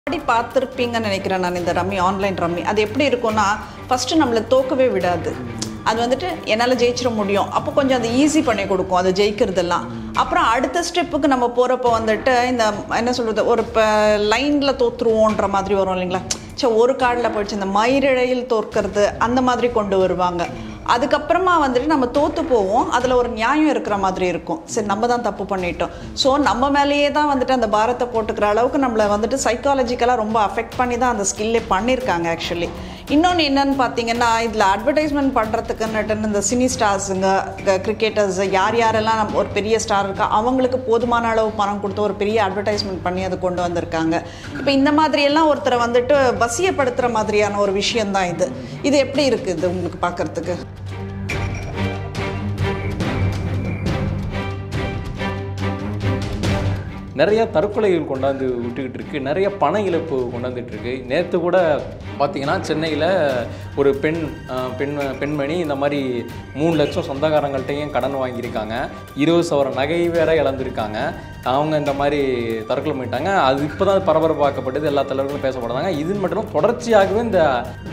ஆடி பார்த்துருப்பீங்கன்னு நினைக்கிறேன் நான் இந்த ரம்மி ஆன்லைன் ரம்மி அது எப்படி இருக்கும்னா ஃபஸ்ட்டு நம்மளை தோக்கவே விடாது அது வந்துட்டு என்னால் ஜெயிச்சிட முடியும் அப்போ கொஞ்சம் அது ஈஸி பண்ணி கொடுக்கும் அது ஜெயிக்கிறதெல்லாம் அப்புறம் அடுத்த ஸ்டெப்புக்கு நம்ம போகிறப்போ வந்துட்டு இந்த என்ன சொல்கிறது ஒரு இப்போ லைனில் தோற்றுருவோன்ற மாதிரி வரும் இல்லைங்களா சே ஒரு கார்டில் போயிடுச்சு இந்த மயிரிழையில் தோற்கிறது அந்த மாதிரி கொண்டு வருவாங்க அதுக்கப்புறமா வந்துட்டு நம்ம தோத்து போவோம் அதில் ஒரு நியாயம் இருக்கிற மாதிரி இருக்கும் சரி நம்ம தான் தப்பு பண்ணிட்டோம் ஸோ நம்ம மேலேயே தான் வந்துட்டு அந்த பாரத்தை போட்டுக்கிற அளவுக்கு நம்மளை வந்துட்டு சைக்காலஜிக்கலாக ரொம்ப அஃபெக்ட் பண்ணி தான் அந்த ஸ்கில்லே பண்ணியிருக்காங்க ஆக்சுவலி இன்னொன்று என்னன்னு பார்த்தீங்கன்னா இதில் அட்வர்டைஸ்மெண்ட் பண்ணுறதுக்குன்னுட்டு இந்த சினி ஸ்டார்ஸுங்க கிரிக்கெட்டர்ஸ் யார் யாரெல்லாம் நம்ம ஒரு பெரிய ஸ்டார் இருக்கா அவங்களுக்கு போதுமான அளவு பணம் கொடுத்து ஒரு பெரிய அட்வர்டைஸ்மெண்ட் பண்ணி அதை கொண்டு வந்திருக்காங்க இப்போ இந்த மாதிரியெல்லாம் ஒருத்தரை வந்துட்டு வசியப்படுத்துகிற மாதிரியான ஒரு விஷயம்தான் இது இது எப்படி இருக்குது இது உங்களுக்கு பார்க்குறதுக்கு நிறைய தற்கொலைகள் கொண்டாந்து விட்டுக்கிட்டு இருக்கு நிறைய பண இழப்பு கொண்டாந்துட்டு இருக்கு நேற்று கூட பார்த்தீங்கன்னா சென்னையில் ஒரு பெண் அஹ், பெண் பெண்மணி இந்த மாதிரி மூணு லட்சம் சொந்தக்காரங்கள்ட்டையும் கடன் வாங்கியிருக்காங்க இருபது சவர நகை வேற இழந்திருக்காங்க அவங்க இந்த மாதிரி தற்கொலை பண்ணிட்டாங்க அது இப்போ தான் பரபரப்பாக்கப்பட்டது எல்லா தலைவர்களும் பேசப்படுறாங்க இது மட்டும் தொடர்ச்சியாகவே இந்த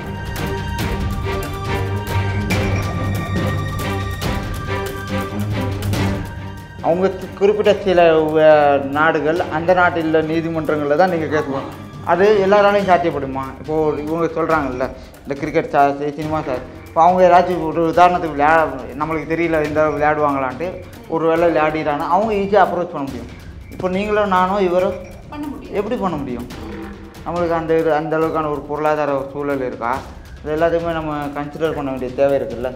அவங்க தி- குறிப்பிட்ட சில வ- நாடுகள் அந்த நாட்டில் நீதிமன்றங்களில் தான் நீங்கள் கேட்கணும் அது எல்லாராலையும் சாத்தியப்படுமா இப்போது இவங்க சொல்கிறாங்கல்ல இந்த கிரிக்கெட் ஸ்டார்ஸ் சினிமா ஸ்டார் இப்போ அவங்க ஏதாச்சும் ஒரு உதாரணத்துக்கு விளையா நம்மளுக்கு தெரியல இந்த விளையாடுவாங்களான்ட்டு ஒரு வேளை விளையாடிட்டாங்கன்னா அவங்க ஈஸியாக அப்ரோச் பண்ண முடியும் இப்போ நீங்களும் நானும் இவரும் எப்படி பண்ண முடியும் நம்மளுக்கு அந்த இது அந்த அளவுக்கான ஒரு பொருளாதார சூழல் இருக்கா இது எல்லாத்தையுமே நம்ம கன்சிடர் பண்ண வேண்டிய தேவை இருக்குல்ல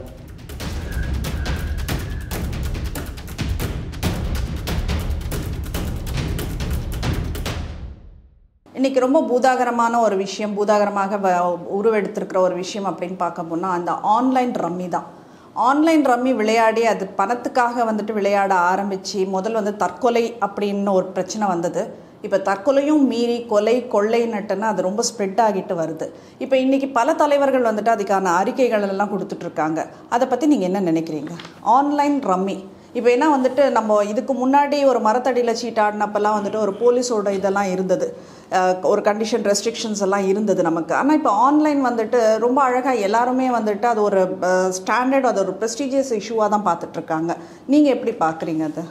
இன்னைக்கு ரொம்ப பூதாகரமான ஒரு விஷயம் பூதாகரமாக வ- உருவெடுத்திருக்கிற ஒரு விஷயம் அப்படின்னு பார்க்க போனால் அந்த ஆன்லைன் ரம்மி தான் ஆன்லைன் ரம்மி விளையாடி அது பணத்துக்காக வந்துட்டு விளையாட ஆரம்பித்து முதல் வந்து தற்கொலை அப்படின்னு ஒரு பிரச்சனை வந்தது இப்போ தற்கொலையும் மீறி கொலை கொள்ளை நட்டுன்னு அது ரொம்ப ஸ்ப்ரெட் ஆகிட்டு வருது இப்போ இன்னைக்கு பல தலைவர்கள் வந்துட்டு அதுக்கான அறிக்கைகள் எல்லாம் கொடுத்துட்ருக்காங்க அதை பற்றி நீங்கள் என்ன நினைக்கிறீங்க ஆன்லைன் ரம்மி இப்போ என்ன வந்துட்டு நம்ம இதுக்கு முன்னாடி ஒரு மரத்தடியில் சீட் ஆடினப்பெல்லாம் வந்துட்டு ஒரு போலீஸோட இதெல்லாம் இருந்தது அஹ் ஒரு கண்டிஷன் ரெஸ்ட்ரிக்ஷன்ஸ் எல்லாம் இருந்தது நமக்கு ஆனால் இப்போ ஆன்லைன் வந்துட்டு ரொம்ப அழகாக எல்லாருமே வந்துட்டு அது ஒரு ஸ்டாண்டர்ட் அது ஒரு ப்ரெஸ்டீஜியஸ் இஷ்யூவாக தான் பார்த்துட்ருக்காங்க நீங்கள் எப்படி பார்க்குறீங்க அது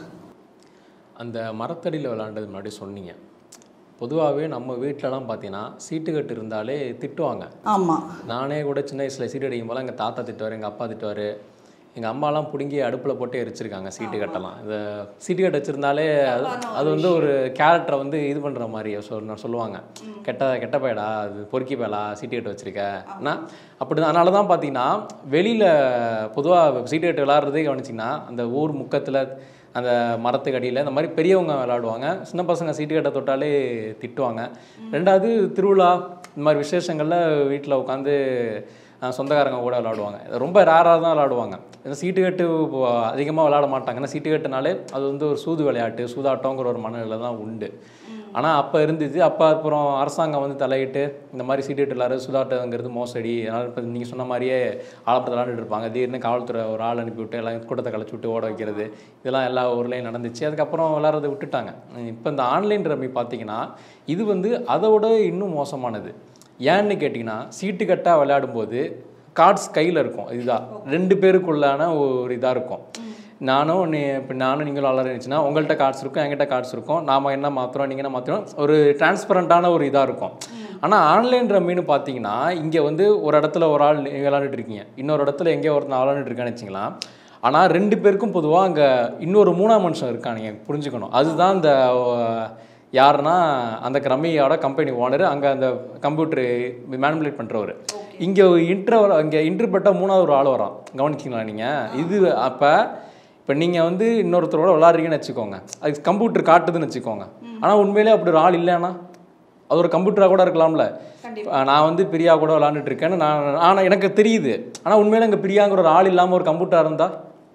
அந்த மரத்தடியில் விளாண்டது முன்னாடி சொன்னீங்க பொதுவாகவே நம்ம வீட்டிலலாம் பார்த்தீங்கன்னா சீட்டுக்கட்டு இருந்தாலே திட்டுவாங்க ஆமாம் நானே கூட சின்ன வயசில் சீட்டு அடிக்கும் போல எங்கள் தாத்தா திட்டுவார் எங்கள் அப்பா திட்டுவார் எங்கள் அம்மாலாம் பிடுங்கி அடுப்பில் போட்டு எரிச்சிருக்காங்க சீட்டு கட்டெல்லாம் இந்த சீட்டு கட்டு வச்சுருந்தாலே அது அது வந்து ஒரு கேரக்டரை வந்து இது பண்ணுற மாதிரி சொல் சொல்லுவாங்க கெட்ட கெட்ட பயடா அது பொறுக்கி பயலா சீட்டு கட்டு வச்சுருக்க ஆனால் அப்படி தான் அதனால தான் பார்த்தீங்கன்னா வெளியில் பொதுவாக சீட்டு கட்டு விளாட்றதே கவனிச்சிங்கன்னா அந்த ஊர் முக்கத்தில் அந்த மரத்துக்கு அடியில் இந்த மாதிரி பெரியவங்க விளாடுவாங்க சின்ன பசங்க சீட்டு கட்ட தொட்டாலே திட்டுவாங்க ரெண்டாவது திருவிழா இந்த மாதிரி விசேஷங்களில் வீட்டில் உட்காந்து சொந்தக்காரங்க கூட விளாடுவாங்க இது ரொம்ப ரேராக தான் விளாடுவாங்க ஏன்னா சீட்டு கட்டு அதிகமாக விளாட மாட்டாங்க ஏன்னா சீட்டு கட்டுனாலே அது வந்து ஒரு சூது விளையாட்டு சூதாட்டங்கிற ஒரு மனநிலை தான் உண்டு ஆனால் அப்போ இருந்துச்சு அப்போ அப்புறம் அரசாங்கம் வந்து தலையிட்டு இந்த மாதிரி சீட்டு கட்டு விளாட்றது சூதாட்டங்கிறது மோசடி அதனால் இப்போ நீங்கள் சொன்ன மாதிரியே ஆழப்பத்தில் விளாண்டுட்டு இருப்பாங்க திடீர்னு காவல்துறை ஒரு ஆள் அனுப்பி விட்டு எல்லாம் கூட்டத்தை கலைச்சி விட்டு ஓட வைக்கிறது இதெல்லாம் எல்லா ஊர்லேயும் நடந்துச்சு அதுக்கப்புறம் விளாட்றதை விட்டுட்டாங்க இப்போ இந்த ஆன்லைன் ரம்மி பார்த்தீங்கன்னா இது வந்து அதை விட இன்னும் மோசமானது ஏன்னு கேட்டிங்கன்னா சீட்டு கட்டாக விளையாடும்போது கார்ட்ஸ் கையில் இருக்கும் இதுதான் ரெண்டு பேருக்குள்ளான ஒரு இதாக இருக்கும் நானும் நீ இப்போ நானும் நீங்களும் விளாட்றீச்சுன்னா உங்கள்கிட்ட கார்ட்ஸ் இருக்கும் என்கிட்ட கார்ட்ஸ் இருக்கும் நாம் என்ன மாற்றுறோம் நீங்கள் என்ன மாற்றுறோம் ஒரு டிரான்ஸ்பரண்ட்டான ஒரு இதாக இருக்கும் ஆனால் ஆன்லைன் ரம்மின்னு பார்த்தீங்கன்னா இங்கே வந்து ஒரு இடத்துல ஒரு ஆள் நீங்க விளாண்டுட்டு இருக்கீங்க இன்னொரு இடத்துல எங்கேயோ ஒருத்தன் விளாண்டுட்டு இருக்கான்னு வச்சிங்களா ஆனால் ரெண்டு பேருக்கும் பொதுவாக அங்கே இன்னொரு மூணாம் மனுஷன் இருக்கான் நீங்கள் புரிஞ்சுக்கணும் அதுதான் இந்த அஹ், யாருன்னா அந்த ரம்மியோட கம்பெனி ஓனர் அங்கே அந்த கம்ப்யூட்டர் மேனிபுலேட் பண்ணுறவர் இங்கே இன்டர் இங்கே இன்டர்பட்ட மூணாவது ஒரு ஆள் வரான் கவனிச்சிங்களா நீங்கள் இது அப்போ இப்போ நீங்கள் வந்து இன்னொருத்தரோட விளாட்றீங்கன்னு வச்சுக்கோங்க அது கம்ப்யூட்டர் காட்டுதுன்னு வச்சுக்கோங்க ஆனால் உண்மையிலே அப்படி ஒரு ஆள் இல்லைன்னா அது ஒரு கம்ப்யூட்டராக கூட இருக்கலாம்ல அஹ் நான் வந்து பிரியா கூட விளாண்டுட்டு இருக்கேன்னு நான் ஆனால் எனக்கு தெரியுது ஆனால் உண்மையில அங்கே பிரியாங்கிற ஒரு ஆள் இல்லாமல் ஒரு கம்ப்யூட்டராக இருந்தா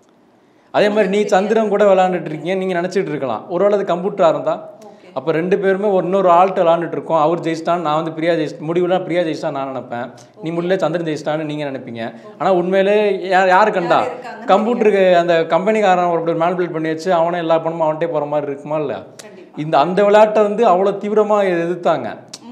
அதே மாதிரி நீ சந்திரன் கூட விளாண்டுட்டு இருக்கீங்க நீங்கள் நினச்சிட்டு இருக்கலாம் ஒருவேளை அது கம்ப்யூட்டராக இருந்தா அப்போ ரெண்டு பேருமே ஒரு இன்னொரு ஆள்கிட்ட விளாண்டுட்டு இருக்கோம் அவர் ஜெயிச்சிட்டான் நான் வந்து பிரியா ஜெயிச்சு முடிவுலாம் பிரியா ஜெயிச்சிட்டா நான் நினைப்பேன் நீ முடியல சந்திரன் ஜெயிச்சிட்டான்னு நீங்கள் நினைப்பீங்க ஆனால் உண்மையிலே யார் யார் கண்டா கம்ப்யூட்டருக்கு அந்த கம்பெனிக்காரன் ஒரு மேனிபுலேட் பண்ணி வச்சு அவனே எல்லா பணமும் அவன்கிட்டே போகிற மாதிரி இருக்குமா இல்லை இந்த அந்த விளையாட்டை வந்து அவ்வளோ தீவிரமாக எதிர்த்தாங்க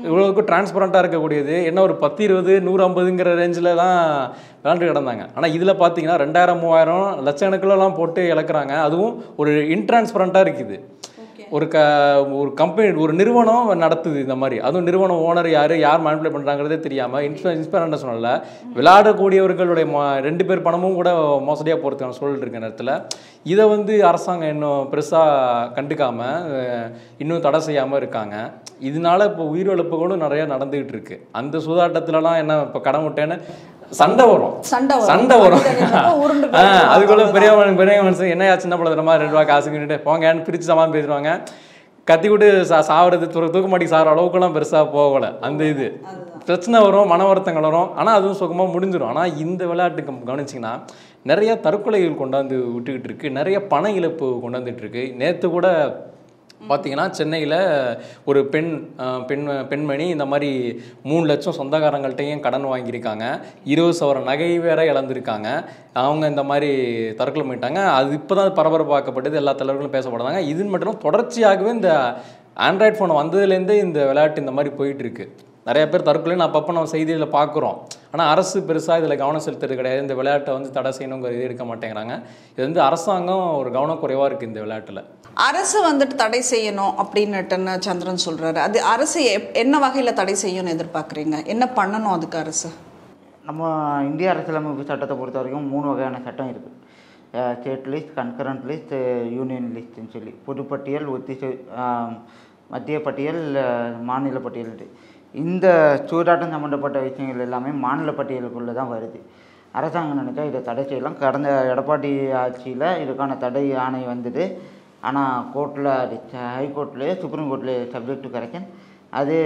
இவ்வளோக்கு டிரான்ஸ்பரண்ட்டாக இருக்கக்கூடியது என்ன ஒரு பத்து இருபது நூறு ஐம்பதுங்கிற ரேஞ்சில் தான் விளாண்டு கிடந்தாங்க ஆனால் இதில் பார்த்தீங்கன்னா ரெண்டாயிரம் மூவாயிரம் லட்சக்கணக்கிலலாம் போட்டு இழக்கிறாங்க அதுவும் ஒரு இன்ட்ரான்ஸ்பரண்ட்டாக இருக்குது ஒரு க ஒரு கம்பெனி ஒரு நிறுவனம் நடத்துது இந்த மாதிரி அதுவும் நிறுவனம் ஓனர் யார் யார் மேனிப்புலேட் பண்ணுறாங்கிறதே தெரியாமல் இன்ஸ்ப இன்ஸ்பெரண்ட் சொன்னல விளையாடக்கூடியவர்களுடைய ம ரெண்டு பேர் பணமும் கூட மோசடியாக போகிறதுக்கான சூழல் இருக்க நேரத்தில் இதை வந்து அரசாங்கம் இன்னும் பெருசாக கண்டுக்காமல் இன்னும் தடை செய்யாமல் இருக்காங்க இதனால இப்போ உயிரிழப்புகளும் நிறைய நடந்துகிட்டு இருக்கு அந்த சூதாட்டத்துலலாம் என்ன இப்போ கடன் விட்டேன்னு சண்டை வரும் சண்டை வரும். சண்டை வரும் அடிதடின்றப்ப உருண்டு ஆ, போயிடும். அதுக்குள்ள அவ்வளவுதான். பெரிய மனுஷன் பெரிய மனுஷன் என்னையா சின்ன பிள்ளை மாதிரி ரெண்டு ரூபா காசு கிட்டு போங்கன்னு பிரித்து சமாளம் பேசுவாங்க கத்தி விட்டு சா சாவறது தூர தூக்க மாட்டி சாகிற அளவுக்குலாம் பெருசாக போகலை அந்த இது பிரச்சனை வரும் மன வருத்தங்கள் வரும் ஆனால் அதுவும் சுகமாக முடிஞ்சிடும் ஆனால் இந்த விளையாட்டுக்கு கவனிச்சிங்கன்னா நிறைய தற்கொலைகள் கொண்டாந்து விட்டுக்கிட்டு இருக்கு நிறைய பண இழப்பு கொண்டாந்துட்டு இருக்கு நேற்று கூட பார்த்தீங்கன்னா சென்னையில் ஒரு பெண் அஹ், பெண் பெண்மணி இந்த மாதிரி மூணு லட்சம் சொந்தக்காரங்கள்ட்டையும் கடன் வாங்கியிருக்காங்க இருபது சவர நகை வேற இழந்திருக்காங்க அவங்க இந்த மாதிரி தற்கொலை பண்ணிட்டாங்க அது இப்போ தான் பரபரப்பாக்கப்பட்டது எல்லா தலைவர்களும் பேசப்படுறாங்க இது மட்டும் இல்ல, தொடர்ச்சியாகவே இந்த ஆண்ட்ராய்ட் ஃபோன் வந்ததுலேருந்தே இந்த விளையாட்டு இந்த மாதிரி போயிட்டு இருக்கு நிறைய பேர் தற்கொலை அப்பப்போ நம்ம செய்தியில் பார்க்குறோம் ஆனால் அரசு பெருசாக இதில் கவனம் செலுத்துறது கிடையாது இந்த விளையாட்டை வந்து தடை செய்யணுங்கிற இது எடுக்க மாட்டேங்கிறாங்க இது வந்து அரசாங்கம் ஒரு கவனக்குறைவாக இருக்குது இந்த விளையாட்டில் அரசு வந்துட்டு தடை செய்யணும் அப்படின்னுட்டுன்னு சந்திரன் சொல்றாரு அது அரசு எப்- என்ன வகையில தடை செய்யணும்னு எதிர்பார்க்குறீங்க என்ன பண்ணணும் அதுக்கு அரசு நம்ம இந்திய அரசியலமைப்பு சட்டத்தை பொறுத்த வரைக்கும் மூணு வகையான சட்டம் இருக்குது state list concurrent list union லிஸ்ட்னு சொல்லி பொதுப்பட்டியல் ஒத்திசை ஆம், மத்திய பட்டியல் அஹ், மாநில பட்டியல் இந்த சூதாட்டம் சம்மந்தப்பட்ட விஷயங்கள் எல்லாமே மாநில பட்டியலுக்குள்ளே தான் வருது அரசாங்கம் நினைச்சா இதை தடை செய்யலாம் கடந்த எடப்பாடி ஆட்சியில் இதுக்கான தடை ஆணை வந்தது ஆனால் கோர்ட்டில் அது ஹைகோர்ட்லேயே சுப்ரீம் கோர்ட்லேயே சப்ஜெக்ட் டு கரெக்ஷன் அது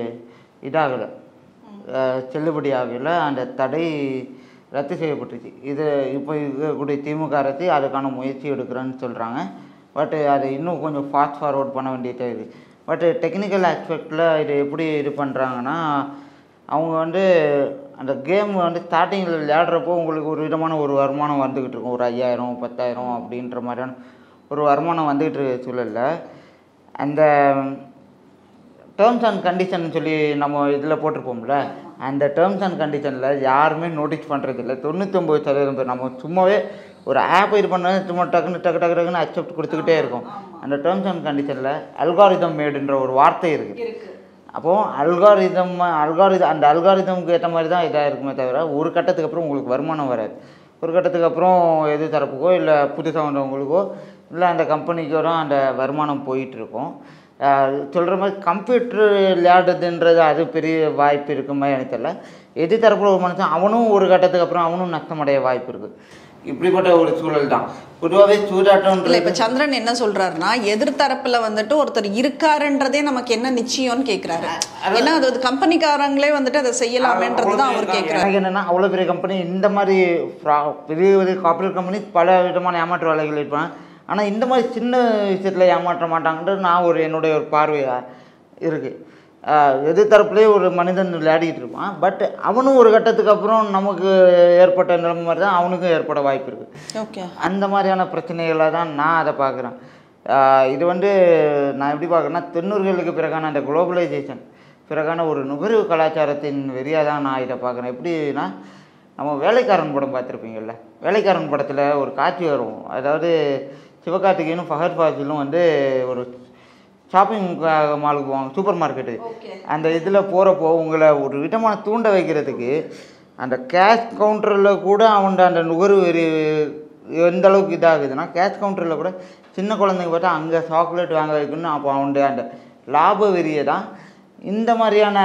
இதாகலை அஹ் செல்லுபடி ஆகல அந்த தடை ரத்து செய்யப்பட்டுச்சு இது இப்போ இருக்கக்கூடிய திமுக அரசு அதுக்கான முயற்சி எடுக்கிறேன்னு சொல்கிறாங்க பட் அதை இன்னும் கொஞ்சம் ஃபாஸ்ட் ஃபார்வர்ட் பண்ண வேண்டியது இருக்குது பட் டெக்னிக்கல் ஆஸ்பெக்டில் இது எப்படி இது பண்ணுறாங்கன்னா அவங்க வந்து அந்த கேம் வந்து ஸ்டார்டிங்கில் விளையாடுறப்போ உங்களுக்கு ஒரு விதமான ஒரு வருமானம் வந்துக்கிட்டு இருக்கும் ஒரு ஐயாயிரம் பத்தாயிரம் அப்படின்ற மாதிரியான ஒரு வருமானம் வந்துக்கிட்டு இருக்க சூழலில் அந்த டேர்ம்ஸ் அண்ட் கண்டிஷன் சொல்லி நம்ம இதில் போட்டிருப்போம்ல அந்த டேர்ம்ஸ் அண்ட் கண்டிஷனில் யாருமே நோட்டீஸ் பண்ணுறதில்ல தொண்ணூத்தொம்பது சதவீதம் பேர் நம்ம சும்மாவே ஒரு ஆப் இது பண்ண சும்மா டக்குன்னு டக்கு டக்கு டக்குன்னு அக்செப்ட் கொடுத்துக்கிட்டே இருக்கும் அந்த டேர்ம்ஸ் அண்ட் கண்டிஷனில் அல்காரிதம் மேடுன்ற ஒரு வார்த்தை இருக்குது அப்போது அல்காரிதம் அல்காரிதம் அந்த அல்காரிதமுக்கு ஏற்ற மாதிரி தான் இதாக இருக்குமே தவிர ஒரு கட்டத்துக்கு அப்புறம் உங்களுக்கு வருமானம் வராது ஒரு கட்டத்துக்கு அப்புறம் எது தரப்புக்கோ இல்லை புதுசாக வந்தவங்களுக்கோ இல்லை அந்த கம்பெனிக்கோ தான் அந்த வருமானம் போயிட்டுருக்கும் சொல்கிற மாதிரி கம்ப்யூட்டர் விளையாடுறதுன்றது அது பெரிய வாய்ப்பு இருக்குமா எனக்கு தெரியல எது தரப்புல ஒரு மனுஷன் அவனும் ஒரு கட்டத்துக்கு அப்புறம் அவனும் நஷ்டமடைய வாய்ப்பு இருக்குது இப்படிப்பட்ட ஒரு சூழல் தான் பொதுவாகவே இல்ல சூதாட்டம்ன்றது இப்ப சந்திரன் என்ன சொல்றாருன்னா எதிர்த்தரப்புல வந்துட்டு ஒருத்தர் இருக்காருன்றதே நமக்கு என்ன நிச்சயம்னு கேக்குறாரு ஏன்னா அது கம்பெனிக்காரங்களே வந்துட்டு அதை செய்யலாமேன்றது தான் அவர் கேக்குறாரு எனக்கு என்னன்னா அவ்வளோ பெரிய கம்பெனி இந்த மாதிரி fra- பெரிய பெரிய கார்பரேட் கம்பெனி பல விதமான ஏமாற்று வேலைகள் இருப்பாங்க ஆனால் இந்த மாதிரி சின்ன விஷயத்தில் ஏமாற்ற மாட்டாங்கன்றது நான் ஒரு என்னுடைய ஒரு பார்வையாக இருக்குது எது தரப்புலேயே ஒரு மனிதன் விளையாடிட்டு இருப்பான் பட் அவனும் ஒரு கட்டத்துக்கு அப்புறம் நமக்கு ஏற்பட்ட நிலைமை மாதிரி தான் அவனுக்கும் ஏற்பட வாய்ப்பு இருக்குது ஓகே அந்த மாதிரியான பிரச்சனைகளை தான் நான் அதை பார்க்குறேன் இது வந்து நான் எப்படி பார்க்குறேன்னா தொண்ணூறுகளுக்கு பிறகான அந்த குளோபலைசேஷன் பிறகான ஒரு நுகர்வு கலாச்சாரத்தின் வெறியாக தான் நான் இதை பார்க்குறேன் எப்படின்னா நம்ம வேலைக்காரன் படம் பார்த்துருப்பீங்கல்ல வேலைக்காரன் படத்தில் ஒரு காட்சி வரும் அதாவது சிவகார்த்திகேயனும் ஃபஹர் ஃபாசிலும் வந்து ஒரு ஷாப்பிங் மாலுக்கு போவாங்க சூப்பர் மார்க்கெட்டு அந்த இதில் போகிறப்போ உங்களை ஒரு விதமான தூண்ட வைக்கிறதுக்கு அந்த கேஷ் கவுண்டரில் கூட அவன்ட அந்த நுகர்வு வெறி எந்த அளவுக்கு இதாகுதுன்னா கேஷ் கவுண்டரில் கூட சின்ன குழந்தைங்க பார்த்தா அங்கே சாக்லேட் வாங்க வைக்கணும் அப்போ அவனுடைய அந்த லாப வெறியை தான் இந்த மாதிரியான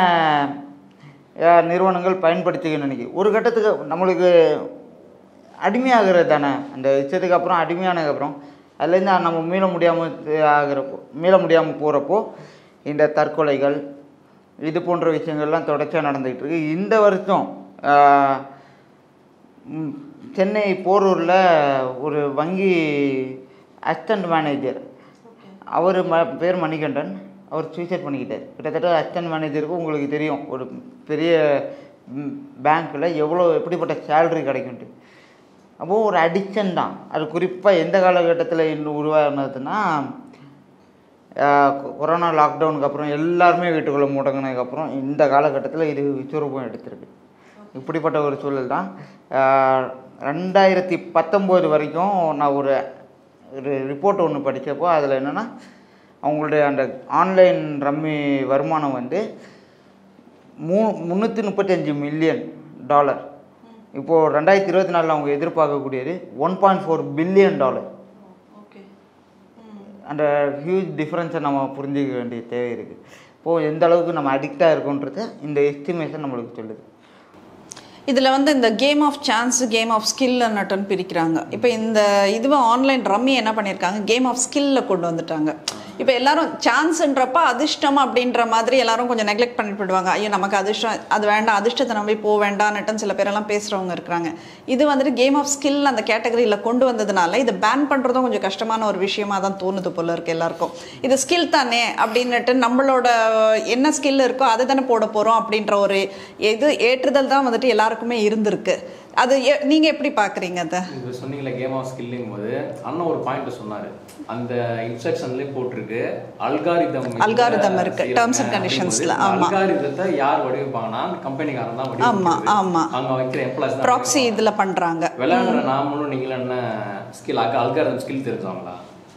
அஹ், நிறுவனங்கள் பயன்படுத்திக்கணும்னு நினைக்கிறேன் ஒரு கட்டத்துக்கு நம்மளுக்கு அடிமையாகிறது தானே அந்த விஷயத்துக்கு அப்புறம் அடிமையானதுக்கப்புறம் அதுலேருந்து நம்ம மீள முடியாமல் ஆகிறப்போ மீள முடியாமல் போகிறப்போ இந்த தற்கொலைகள் இது போன்ற விஷயங்கள்லாம் தொடர்ச்சியாக நடந்துகிட்டு இருக்கு இந்த வருஷம் ஆஹ், ம், சென்னை போரூரில் ஒரு வங்கி அசிஸ்டன்ட் மேனேஜர் அவர் ம பேர் மணிகண்டன் அவர் சூசைட் பண்ணிக்கிட்டார் கிட்டத்தட்ட அசிஸ்டன்ட் மேனேஜருக்கு உங்களுக்கு தெரியும் ஒரு பெரிய பேங்க்கில் எவ்வளோ எப்படிப்பட்ட சேலரி கிடைக்கும்ட்டு அப்போது ஒரு அடிக்ஷன் தான் அது குறிப்பாக எந்த காலகட்டத்தில் இன்னும் உருவானதுன்னா ஆஹ் கொ- கொரோனா லாக்டவுனுக்கு அப்புறம் எல்லாருமே வீட்டுக்குள்ளே முடங்கினதுக்கப்புறம் இந்த காலகட்டத்தில் இது விஸ்வரூபம் எடுத்திருக்கு இப்படிப்பட்ட ஒரு சூழல் தான் ஆஹ் ரெண்டாயிரத்தி பத்தொம்போது வரைக்கும் நான் ஒரு ஒரு ரிப்போர்ட் ஒன்று படித்தப்போ அதில் என்னென்னா அவங்களுடைய அந்த ஆன்லைன் ரம்மி வருமானம் வந்து மூ முந்நூற்றி முப்பத்தஞ்சு மில்லியன் டாலர் இப்போது ரெண்டாயிரத்தி இருபத்தி நாலில் அவங்க எதிர்பார்க்கக்கூடியது one point four billion dollar okay அந்த ஹியூஜ் டிஃப்ரென்ஸை நம்ம புரிஞ்சிக்க வேண்டிய தேவை இருக்குது இப்போது எந்த அளவுக்கு நம்ம அடிக்டாக இருக்கோன்றத இந்த எஸ்டிமேஷன் நம்மளுக்கு சொல்லுது இதில் வந்து இந்த game of chance game of skill நட்டுன்னு பிரிக்கிறாங்க இப்போ இந்த இதுவை ஆன்லைன் ரம்மி என்ன பண்ணியிருக்காங்க கேம் ஆஃப் ஸ்கில்ல கொண்டு வந்துட்டாங்க இப்போ எல்லாரும் சான்ஸ்ன்றப்ப அதிர்ஷ்டம் அப்படின்ற மாதிரி எல்லாரும் கொஞ்சம் நெக்லெக்ட் பண்ணிட்டு போயிடுவாங்க ஐயோ நமக்கு அதிர்ஷ்டம் அது வேண்டாம் அதிர்ஷ்டத்தை நம்பி போக வேண்டாம்னுட்டு சில பேரெல்லாம் பேசுகிறவங்க இருக்கிறாங்க இது வந்துட்டு கேம் ஆஃப் ஸ்கில் அந்த கேட்டகரியில் கொண்டு வந்ததுனால இதை பேன் பண்ணுறதும் கொஞ்சம் கஷ்டமான ஒரு விஷயமா தான் தோணுது போல இருக்கு எல்லாருக்கும் இது ஸ்கில் தானே அப்படின்னுட்டு நம்மளோட என்ன ஸ்கில் இருக்கோ அதை தானே போட போகிறோம் அப்படின்ற ஒரு இது ஏற்றுதல் தான் வந்துட்டு எல்லாருக்குமே இருந்திருக்கு அது எ- நீங்க எப்படி பாக்குறீங்க அதை இப்போ சொன்னீங்களே கேம் ஆஃப் ஸ்கில்லிங் போது அண்ணன் ஒரு பாயிண்ட் சொன்னாரு அந்த இன்ஸ்ட்ரக்ஷன்லயே போட்டிருக்கு அல்காரிதம் Algorithm இருக்கு, terms and conditions-ல, ஆமா. அல்காரிதத்தை யார் வடிவமைப்பாங்கன்னா அந்த கம்பெனிக்காரன் தான் ஆமா, வடிவமைக்கிறது ஆமா. அவங்க வைக்கிற எம்ப்ளாய்ஸ் தான் ப்ராக்ஸி இதுல பண்றாங்க விளையாடுற நாமளும் நீங்களும் என்ன ஸ்கில் அல்காரிதம் ஸ்கில் தெரிஞ்சவங்களா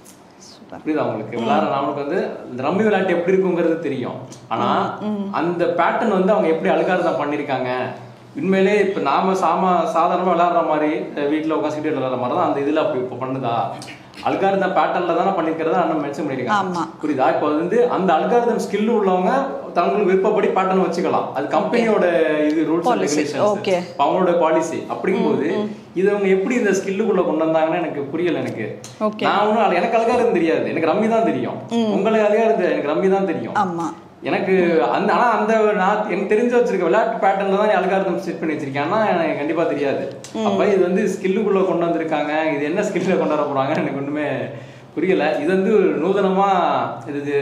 புரியுதா உங்களுக்கு விளையாடுற நாமளுக்கு வந்து இந்த ரம்மி விளையாட்டு எப்படி இருக்குங்கிறது தெரியும் ஆனா அந்த பேட்டர்ன் வந்து அவங்க எப்படி அல்காரிதம் பண்ணிருக்காங்க உண்மையிலே இப்ப நாம சாம சாதாரணமா விளையாடுற மாதிரி அஹ் வீட்டுல உட்காந்து விளையாடுற மாதிரி தான் அந்த இதுல அப்படி இப்ப பண்ணுதா அல்காரிதம் பேட்டர்ன்ல தானே பண்ணிருக்கிறத அண்ணன் மென்ஷன் ஆமா. பண்ணிருக்காங்க புரியுதா இப்போ வந்து அந்த அல்காரிதம் ஸ்கில் உள்ளவங்க தங்களுக்கு விருப்பப்படி பேட்டர்ன் வச்சுக்கலாம் அது கம்பெனியோட இது rules and Policy, regulations okay. இப்ப அவங்களோட பாலிசி அப்படிங்கும்போது இது அவங்க எப்படி இந்த ஸ்கில்லுக்குள்ள கொண்டு வந்தாங்கன்னு எனக்கு புரியல எனக்கு Okay. நான் ஒன்றும் எனக்கு அல்காரிதம் தெரியாது எனக்கு ரம்மி தான் தெரியும் உங்களுக்கு அல்காரிதம் எனக்கு ரம்மி தான் தெரியும் ஆமா எனக்கு அந்த ஆனா அந்த நான் எனக்கு தெரிஞ்சு வச்சிருக்க விளையாட்டு பேட்டர்ன்ல தான் அல்காரிதம் செட் பண்ணி வச்சிருக்கேன் எனக்கு கண்டிப்பா தெரியாது அப்ப இது வந்து ஸ்கில்லுக்குள்ள கொண்டு வந்திருக்காங்க இது என்ன ஸ்கில்ல கொண்டு வர போறாங்க எனக்கு ஒண்ணுமே புரியல இது வந்து நூதனமா இது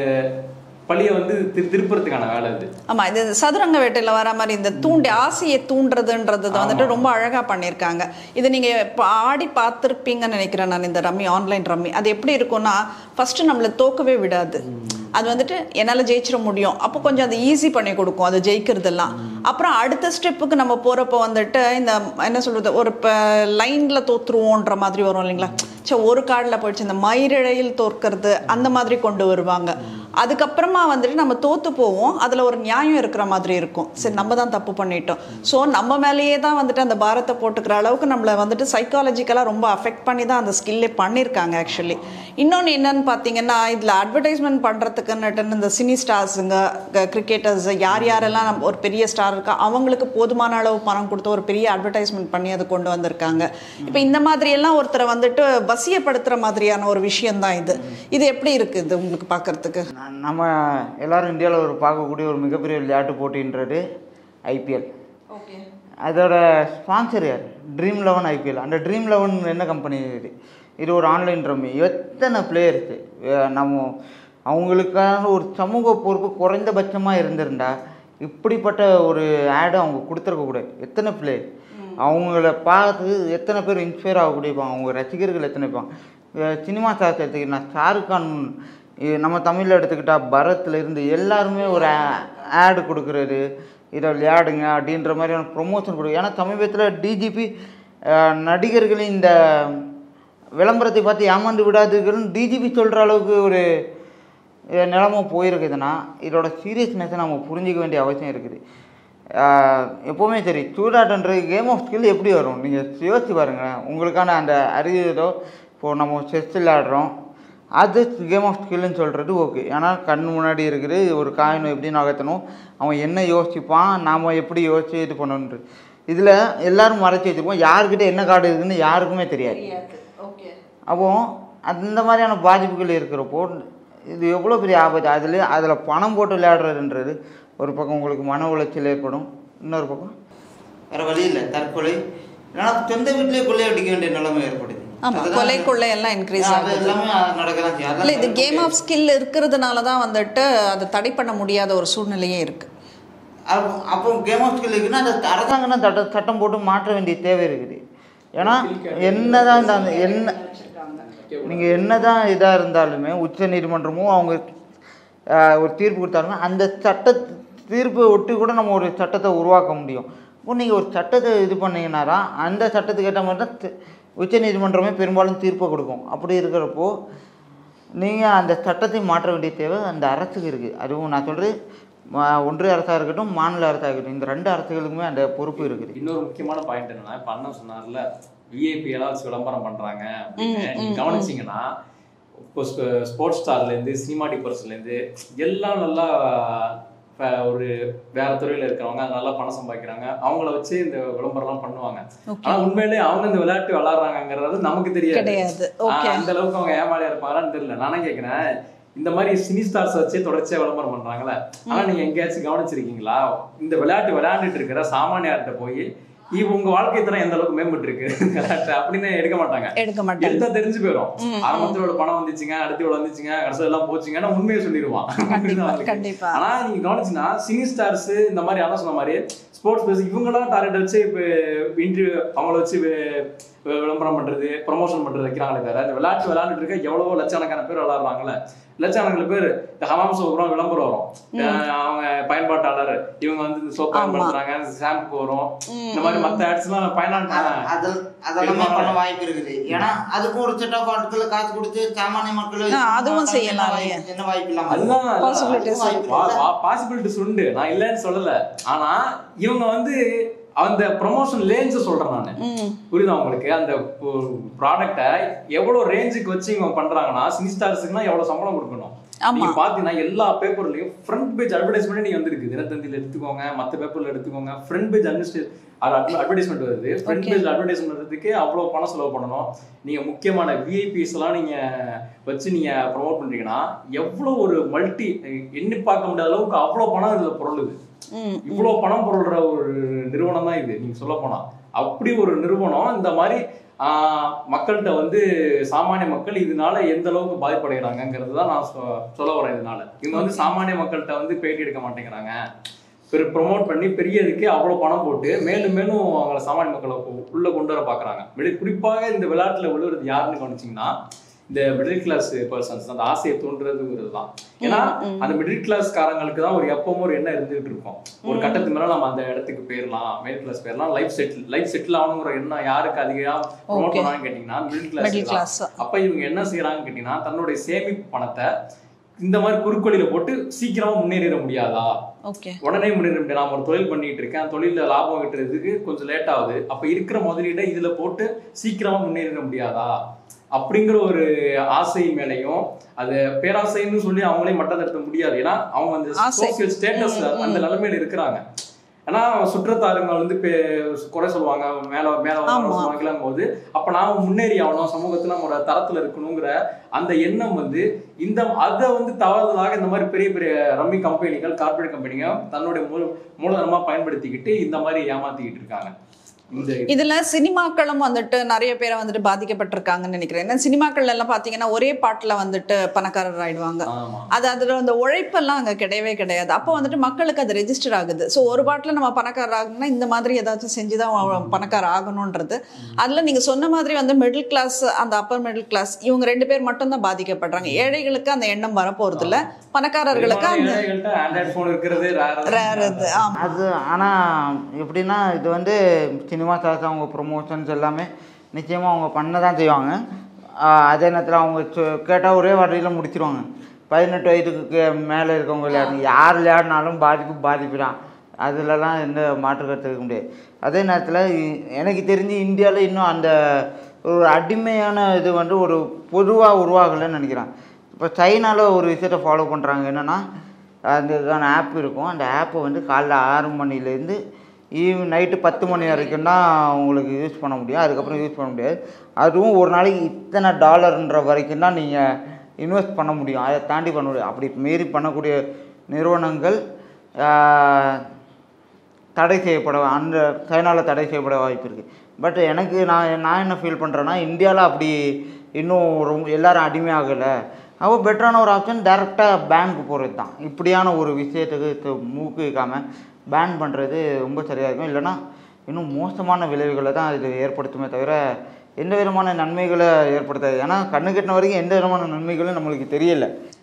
பழிய வந்து திரு- திருப்புறதுக்கான வேலை இது ஆமா இது சதுரங்க வேட்டையில வர மாதிரி இந்த தூண்டி ஆசையை தூண்டுறதுன்றது வந்துட்டு ரொம்ப அழகா பண்ணியிருக்காங்க இது நீங்க இப்ப ஆடி பார்த்துருப்பீங்கன்னு நினைக்கிறேன் நான் இந்த ரம்மி ஆன்லைன் ரம்மி அது எப்படி இருக்கும்னா ஃபர்ஸ்ட் நம்மளை தோக்கவே விடாது அது வந்துட்டு என்னால் ஜெயிச்சிட முடியும் அப்போ கொஞ்சம் அது ஈஸி பண்ணி கொடுக்கும் அது ஜெயிக்கிறதெல்லாம் அப்புறம் அடுத்த ஸ்டெப்புக்கு நம்ம போகிறப்போ வந்துட்டு இந்த என்ன சொல்றது ஒரு இப்போ லைனில் தோத்துருவோன்ற மாதிரி வரும் இல்லைங்களா சே ஒரு கார்டில் போயிடுச்சு இந்த மயிரிழையில் தோற்கிறது அந்த மாதிரி கொண்டு வருவாங்க அதுக்கப்புறமா வந்துட்டு நம்ம தோத்து போவோம் அதில் ஒரு நியாயம் இருக்கிற மாதிரி இருக்கும் சரி நம்ம தான் தப்பு பண்ணிட்டோம் ஸோ நம்ம மேலேயே தான் வந்துட்டு அந்த பாரத்தை போட்டுக்கிற அளவுக்கு நம்மளை வந்துட்டு சைக்காலஜிக்கலாக ரொம்ப அஃபெக்ட் பண்ணி தான் அந்த ஸ்கில்லே பண்ணியிருக்காங்க ஆக்சுவலி இன்னொன்று என்னன்னு பார்த்தீங்கன்னா இதில் அட்வர்டைஸ்மெண்ட் பண்ணுறதுக்குன்னுட்டு இந்த சினி ஸ்டார்ஸுங்க கிரிக்கெட்டர்ஸ் யார் யாரெல்லாம் நம்ம ஒரு பெரிய ஸ்டார் இருக்கா அவங்களுக்கு போதுமான அளவு பணம் கொடுத்து ஒரு பெரிய அட்வர்டைஸ்மெண்ட் பண்ணி அதை கொண்டு வந்திருக்காங்க இப்போ இந்த மாதிரி எல்லாம் ஒருத்தரை வந்துட்டு வசியப்படுத்துகிற மாதிரியான ஒரு விஷயம் தான் இது இது எப்படி இருக்குது உங்களுக்கு பார்க்கறதுக்கு ந- நம்ம எல்லாரும் இந்தியாவில் ஒரு பார்க்கக்கூடிய ஒரு மிகப்பெரிய விளையாட்டு போட்டின்றது ஐபிஎல் ஓகே அதோட ஸ்பான்சர் யார் ட்ரீம் லெவன் ஐபிஎல் அந்த ட்ரீம் லெவன் என்ன கம்பெனி இது இது ஒரு ஆன்லைன் ரம்மி எத்தனை பிளேயர்ஸு நம்ம அவங்களுக்கான ஒரு சமூக பொறுப்பு குறைந்தபட்சமாக இருந்திருந்தா இப்படிப்பட்ட ஒரு ஆடை அவங்க கொடுத்துருக்க கூடாது எத்தனை பிளேயர் அவங்கள பார்த்து எத்தனை பேர் இன்ஸ்பயர் ஆகக்கூடிய இருப்பாங்க அவங்க ரசிகர்கள் எத்தனை இருப்பாங்க அஹ் சினிமா ஸ்டார்ஸ் எடுத்துக்கிட்டா ஷாருக் கான் இ- நம்ம தமிழில் எடுத்துக்கிட்டா பரத்ல இருந்து எல்லாருமே ஒரு ஆடு கொடுக்குறது இதை விளையாடுங்க அப்படின்ற மாதிரியான ப்ரொமோஷன் கொடுக்கும் ஏன்னா சமீபத்தில் டிஜிபி நடிகர்களின் இந்த விளம்பரத்தை பார்த்து ஏமாந்து விடாதுன்னு டிஜிபி சொல்கிற அளவுக்கு ஒரு அஹ், நிலைமை போயிருக்குதுன்னா இதோட சீரியஸ்னஸை நம்ம புரிஞ்சிக்க வேண்டிய அவசியம் இருக்குது ஆஹ், எப்போவுமே சரி சூதாட்டன்றது கேம் ஆஃப் ஸ்கில் எப்படி வரும் நீங்கள் யோசிச்சு பாருங்களேன் உங்களுக்கான அந்த அறிவு ஏதோ இப்போது நம்ம செஸ் விளையாடுறோம் அது கேம் ஆஃப் ஸ்கில்னு சொல்கிறது ஓகே ஏன்னா கண் முன்னாடி இருக்குது ஒரு காயின் எப்படி நகர்த்தணும் அவன் என்ன யோசிப்பான் நாம் எப்படி யோசிச்சு இது பண்ணணுன்றது இதில் எல்லாரும் மறைச்சி வச்சுருப்போம் யாருக்கிட்ட என்ன கார்டு இருக்குன்னு யாருக்குமே தெரியாது ஓகே அப்போ அந்த மாதிரியான பாதிப்புகள் இருக்கிறப்போ இது எவ்வளோ பெரிய ஆபத்து அதில் அதில் பணம் போட்டு விளையாடுறதுன்றது ஒரு பக்கம் உங்களுக்கு மன உளைச்சல் ஏற்படும் இன்னொரு பக்கம் வேறு வழி இல்லை தற்கொலை இல்லைன்னா சொந்த வீட்டிலே கொள்ளையடிக்க வேண்டிய நிலைமை ஏற்படுது ஆமா அதெல்லாம் கொலை கொள்ளை எல்லாம் இன்க்ரீஸ் அது ஆகுது எல்லாமே நடக்கலாம் செய்யும். இல்ல இது அதெல்லாம் கேம் ஆஃப் ஸ்கில் இருக்கிறதுனால தான் வந்துட்டு அதை தடை பண்ண முடியாத ஒரு சூழ்நிலையே இருக்கு அப்போ அப்போ கேம் ஆஃப் ஸ்கில் இருக்குன்னா அதை அரசாங்கம் தான் சட்டம் சட்டம் போட்டு மாற்ற வேண்டிய தேவை இருக்குது ஏன்னா என்னதான் இந்த அந்த என்ன நீங்கள் என்னதான் இதாக இருந்தாலுமே உச்ச நீதிமன்றமும் அவங்க ஆஹ், ஒரு தீர்ப்பு கொடுத்தாலுமே அந்த சட்ட தீர்ப்பை ஒட்டி கூட நம்ம ஒரு சட்டத்தை உருவாக்க முடியும் இப்போ நீங்கள் ஒரு சட்டத்தை இது பண்ணீங்கன்னா தான் அந்த சட்டத்துக்கு ஏற்ற மாதிரி தான் தி- உச்சநீதிமன்றமே பெரும்பாலும் தீர்ப்பை கொடுக்கும் அப்படி இருக்கிறப்போ நீங்கள் அந்த சட்டத்தை மாற்ற வேண்டிய தேவை அந்த அரசுக்கு இருக்குது அதுவும் நான் சொல்கிறது ஒன்றிய அரசாக இருக்கட்டும் மாநில அரசாக இருக்கட்டும் இந்த ரெண்டு அரசுகளுக்குமே அந்த பொறுப்பு இருக்குது இன்னொரு முக்கியமான பாயிண்ட் என்னன்னா இப்ப அண்ணன் சொன்னார்ல விஐபி எல்லாம் வச்சு விளம்பரம் பண்றாங்க அப்படின்னு நீங்க கவனிச்சீங்கன்னா இப்போ ஸ்போர்ட்ஸ் ஸ்டார்ல இருந்து சினிமாட்டிக் இருந்து எல்லாம் நல்லா அஹ், ஒரு வேற துறையில இருக்கிறவங்க நல்லா பணம் சம்பாதிக்கிறாங்க அவங்கள வச்சு இந்த விளம்பரம்லாம் பண்ணுவாங்க ஆனா உண்மையிலேயே அவங்க இந்த விளையாட்டு விளையாடுறாங்கிறது நமக்கு தெரியாது கிடையாது ஆஹ், ஓகே அந்த அளவுக்கு அவங்க ஏமாளியா இருப்பாங்களான்னு தெரியல நானே கேட்கிறேன் இந்த மாதிரி சினி ஸ்டார்ஸ் வச்சு தொடர்ச்சியா விளம்பரம் பண்றாங்கல்ல ஆனா நீங்க எங்கேயாச்சும் கவனிச்சிருக்கீங்களா இந்த விளையாட்டு விளையாண்டுட்டு இருக்கிற சாமானியார்கிட்ட போய் இவ உங்க வாழ்க்கை தரம் எந்த அளவுக்கு மேம்பட்டு இருக்கு விளையாட்டு அப்படின்னு எடுக்க மாட்டாங்க எடுக்க மாட்டாங்க எடுத்தா தெரிஞ்சு போயிடும் ஆரம்பத்துல இவ்வளவு பணம் வந்துச்சுங்க அடுத்து இவ்வளவு வந்துச்சுங்க கடைசியில எல்லாம் போச்சுங்கன்னா உண்மையை சொல்லிடுவான் கண்டிப்பா அவனுக்கு. கண்டிப்பா ஆனா நீங்க கவனிச்சுன்னா சினி ஸ்டார்ஸ் இந்த மாதிரி அண்ணா சொன்ன மாதிரி ஸ்போர்ட்ஸ் பேஸ் இவங்களாம் டார்கெட் வச்சு இப்போ இன்டர்வியூ அவங்கள வச்சு வி- வி- விளம்பரம் பண்றது ப்ரொமோஷன் பண்றது வைக்கிறாங்களே தவிர இந்த விளையாட்டு விளையாண்டுட்டு இருக்க எவ்வளவோ லட்சக்கணக்கான பேர் விளையாடுறாங்கல்ல லட்சக்கணக்கான பேர் இந்த ஹமாம் சோப் வரும் விளம்பரம் வரும் அஹ் அவங்க பயன்பாட்டாளர் இவங்க வந்து இந்த சோப் ஆமா. பயன்படுத்துறாங்க ஷாம்பு வரும் இந்த மாதிரி மத்த ஆட்ஸ் எல்லாம் பயனாட்ட அதில் அதெல்லாம் பண்ண வாய்ப்பு இருக்குது ஏன்னா அதுக்கும் ஒரு செட் ஆஃப் ஆட்கள் காசு கொடுத்து சாமானிய மக்கள் ஆ, அதுவும் செய்யலாம் இல்லையா? என்ன வாய்ப்பு இல்லாம அதுதான் Possibilities பாசிபிலிட்டிஸ் உண்டு நான் இல்லைன்னு சொல்லல ஆனா இவங்க வந்து அந்த ப்ரொமோஷன் லேன்ஸ் சொல்றேன் நான் ம் புரியுதா உங்களுக்கு அந்த ப்ராடக்ட்டை எவ்வளவு ரேஞ்சுக்கு வச்சு இவங்க பண்றாங்கன்னா சினி ஸ்டார்ஸுக்குனா எவ்வளவு சம்பளம் கொடுக்கணும் ஆமா. நீங்க பாத்தீங்கன்னா எல்லா பேப்பர்லயும் ஃப்ரண்ட் பேஜ் அட்வர்டைஸ்மெண்ட் நீங்க வந்திருக்கு தினத்தந்தியில எடுத்துக்கோங்க மத்த பேப்பர்ல எடுத்துக்கோங்க ஃப்ரண்ட் பேஜ் அட்வர்டைஸ்மெண்ட் வருது ஃப்ரண்ட் Okay. பேஜ் அட்வர்டைஸ்மெண்ட் வர்றதுக்கு அவ்வளவு பணம் செலவு பண்ணணும் நீங்க முக்கியமான விஐபிஸ் எல்லாம் நீங்க வச்சு நீங்க ப்ரோமோட் பண்றீங்கன்னா எவ்வளவு ஒரு மல்டி எண்ணி பார்க்க முடியாத அளவுக்கு அவ்வளவு பணம் இதுல பொருளுது ம் இவ்வளவு பணம் பொருள்ற ஒரு நிறுவனம் தான் இது நீங்க சொல்ல போனா அப்படி ஒரு நிறுவனம் இந்த மாதிரி ஆஹ், மக்கள்கிட்ட வந்து சாமானிய மக்கள் இதனால எந்த அளவுக்கு பாதிப்படைகிறாங்கிறது தான் நான் சொ- சொல்ல வரேன் இதனால இவங்க வந்து சாமானிய மக்கள்கிட்ட வந்து பேட்டி எடுக்க மாட்டேங்கிறாங்க பெரு ப்ரொமோட் பண்ணி பெரியதுக்கு அவ்வளவு பணம் போட்டு மேலும் மேலும் அவங்கள சாமானிய மக்களை உ- உள்ள கொண்டு வர பாக்குறாங்க வெளி குறிப்பாக இந்த விளையாட்டுல விழுறது யாருன்னு கவனிச்சீங்கன்னா இந்த மிடில் கிளாஸ் பர்சன்ஸ் அந்த ஆசையை தூண்டுறதுங்கிறது தான் ஏன்னா அந்த மிடில் கிளாஸ் காரங்களுக்கு தான் ஒரு எப்பவும் ஒரு எண்ணம் இருந்துகிட்டு இருக்கும் ஒரு கட்டத்துக்கு மேல நம்ம அந்த இடத்துக்கு போயிடலாம் மிடில் கிளாஸ் போயிடலாம் லைஃப் செட்டில் லைஃப் செட்டில் ஆகணுங்கிற எண்ணம் யாருக்கு அதிகமா ப்ரொமோட் Okay. பண்ணாங்கன்னு கேட்டீங்கன்னா மிடில் மிடில் கிளாஸ் கிளாஸ் அப்ப இவங்க என்ன செய்யறாங்கன்னு கேட்டீங்கன்னா தன்னுடைய சேமிப்பு பணத்தை இந்த மாதிரி குறுக்கோளில போட்டு சீக்கிரமா முன்னேறிட முடியாதா ஓகே உடனே முன்னேற முடியாது நான் ஒரு தொழில் பண்ணிட்டு இருக்கேன் தொழில லாபம் கிட்டுறதுக்கு கொஞ்சம் லேட் ஆகுது அப்ப இருக்கிற முதலீடை இதுல போட்டு சீக்கிரமா முன்னேறிட முடியாதா அப்படிங்கிற ஒரு ஆசை மேலையும் அது பேராசைன்னு சொல்லி அவங்களே மட்டம் தட்ட முடியாது ஏன்னா அவங்க அந்த ஆசை. சோசியல் ஸ்டேட்டஸ் ம், ம். அந்த நிலைமையில இருக்கிறாங்க ஏன்னா சுற்றத்தாருங்க வந்து பே- குறை சொல்லுவாங்க மேல மேல ஆமா. சொல்லுவாங்கலாம் போது அப்ப நாம முன்னேறி ஆகணும் சமூகத்துல நம்ம ஒரு தரத்துல இருக்கணுங்கிற அந்த எண்ணம் வந்து இந்த அதை வந்து தவறுதலாக இந்த மாதிரி பெரிய பெரிய ரம்மி கம்பெனிகள் கார்ப்பரேட் கம்பெனிங்க தன்னுடைய மூல மூலதனமா பயன்படுத்திக்கிட்டு இந்த மாதிரி ஏமாத்திக்கிட்டு இருக்காங்க இந்த இதுல சினிமாக்களும் வந்துட்டு நிறைய பேரை வந்துட்டு பாதிக்கப்பட்டிருக்காங்கன்னு நினைக்கிறேன் ஏன்னா சினிமாக்கள்ல எல்லாம் பாத்தீங்கன்னா ஒரே பாட்டுல வந்துட்டு பணக்காரர் ஆயிடுவாங்க ஆமா அது அதுல அந்த உழைப்பெல்லாம் அங்க கிடையவே கிடையாது அப்போ வந்துட்டு மக்களுக்கு அது ரெஜிஸ்டர் ஆகுது ஸோ ஒரு பாட்டில் நம்ம பணக்காரர் ஆகணும்னா இந்த மாதிரி ஏதாச்சும் செஞ்சுதான் அவன் பணக்காரர் ஆகணுன்றது அதுல நீங்க சொன்ன மாதிரி வந்து மிடில் கிளாஸ் அந்த அப்பர் மிடில் கிளாஸ் இவங்க ரெண்டு பேர் மட்டும் தான் பாதிக்கப்படுறாங்க ஏழைகளுக்கு அந்த எண்ணம் வரப்போறது இல்ல பணக்காரர்களுக்கு அந்த ஏழைகள்ட்ட ஆண்ட்ராய்ட் போன் இருக்கிறது rare தான். rare இது ஆமா அது ஆனால் எப்படின்னா இது வந்து சினிமா ஸ்டார்ஸ் அவங்க ப்ரொமோஷன்ஸ் எல்லாமே நிச்சயமாக அவங்க பண்ண தான் செய்வாங்க ஆஹ் அதே நேரத்தில் அவங்க கேட்டால் ஒரே வார்த்தையில் முடிச்சிருவாங்க பதினெட்டு வயதுக்கு மேலே இருக்கவங்க விளையாடுங்க யார் விளையாடினாலும் பாதிப்பு பாதிப்பு தான் அதுலலாம் எந்த மாற்று கருத்து இருக்க முடியாது அதே நேரத்தில் எனக்கு தெரிஞ்சு இந்தியாவில் இன்னும் அந்த ஒரு அடிமையான இது வந்து ஒரு பொதுவாக உருவாகலைன்னு நினைக்கிறேன் இப்போ சைனாவில் ஒரு விஷயத்தை ஃபாலோ பண்ணுறாங்க என்னென்னா அதுக்கான ஆப் இருக்கும் அந்த ஆப்பை வந்து காலைல ஆறு மணிலேருந்து ஈவ் நைட்டு பத்து மணி வரைக்கும் தான் உங்களுக்கு யூஸ் பண்ண முடியும் அதுக்கப்புறம் யூஸ் பண்ண முடியாது அதுவும் ஒரு நாளைக்கு இத்தனை டாலர்ன்ற வரைக்கும் தான் நீங்கள் இன்வெஸ்ட் பண்ண முடியும் அதை தாண்டி பண்ண முடியும் அப்படி மீறி பண்ணக்கூடிய நிறுவனங்கள் ஆஹ், தடை செய்யப்பட அந்த சைனாவில் தடை செய்யப்பட வாய்ப்பு இருக்குது பட் எனக்கு நான் நான் என்ன ஃபீல் பண்ணுறேன்னா இந்தியாவில் அப்படி இன்னும் ரொம்ப எல்லாரும் அடிமையாகலை அப்போ பெட்டரான ஒரு ஆப்ஷன் டேரெக்டாக பேனுக்கு போகிறது தான் இப்படியான ஒரு விஷயத்துக்கு து- மூக்கு வைக்காமல் பேன் பண்ணுறது ரொம்ப சரியாக இருக்கும் இல்லைன்னா இன்னும் மோசமான விளைவுகளை தான் இது ஏற்படுத்துமே தவிர எந்த விதமான நன்மைகளை ஏற்படுத்தாது ஏன்னா கண்ணு கெட்டின வரைக்கும் எந்த விதமான நன்மைகளும் நம்மளுக்கு தெரியல